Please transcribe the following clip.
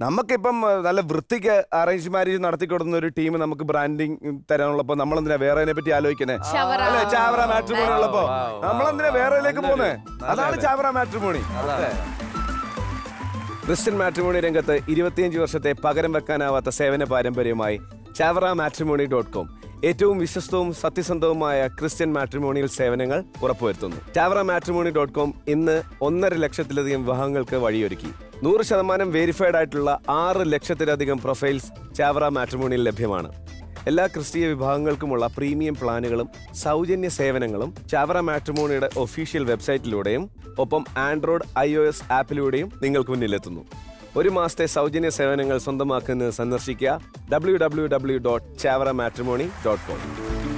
നമുക്കിപ്പം ഏഹ്, നല്ല വൃത്തിക്ക് അറേഞ്ച് മാരേജ് നടത്തി കൊടുക്കുന്ന ഒരു ടീം നമുക്ക് ബ്രാൻഡിങ് തരാനുള്ളപ്പോ നമ്മൾ എന്തിനാ വേറെ പറ്റി ആലോചിക്കുന്നേ ചവറ. അല്ലെ ചാവറ മാട്രിമോണി ഉള്ളപ്പോ Wow, wow. നമ്മളെന്തിനാ വേറെയിലേക്ക് പോകുന്നേ നല്ലൊരു- അതാണ് ചാവറ മാട്രിമോണി ക്രിസ്ത്യൻ മാട്രിമോണി രംഗത്ത് ഇരുപത്തിയഞ്ച് വർഷത്തെ പകരം വെക്കാനാവാത്ത സേവന പാരമ്പര്യമായി ചാവറ മാട്രിമോണി ഡോട്ട് കോം ഏറ്റവും വിശ്വസ്തവും സത്യസന്ധവുമായ ക്രിസ്ത്യൻ മാട്രിമോണിയൽ സേവനങ്ങൾ ഉറപ്പുവരുത്തുന്നു ചാവറ മാട്രിമോണി ഡോട്ട് കോം ഇന്ന് ഒന്നര ലക്ഷത്തിലധികം വിവാഹങ്ങൾക്ക് വഴിയൊരുക്കി നൂറ് ശതമാനം വേരിഫൈഡ് ആയിട്ടുള്ള ആറ് ലക്ഷത്തിലധികം പ്രൊഫൈൽസ് ചാവറ മാട്രിമോണിയിൽ ലഭ്യമാണ് എല്ലാ ക്രിസ്തീയ വിഭാഗങ്ങൾക്കുമുള്ള പ്രീമിയം പ്ലാനുകളും സൗജന്യ സേവനങ്ങളും ചാവറ മാട്രിമോണിയുടെ ഒഫീഷ്യൽ വെബ്സൈറ്റിലൂടെയും ഒപ്പം ആൻഡ്രോയിഡ് ഐ ഒ എസ് ആപ്പിലൂടെയും നിങ്ങൾക്ക് മുന്നിലെത്തുന്നു ഒരു മാസത്തെ സൗജന്യ സേവനങ്ങൾ സ്വന്തമാക്കുന്നത് സന്ദർശിക്കുക W W W dot Chavara matrimony dot com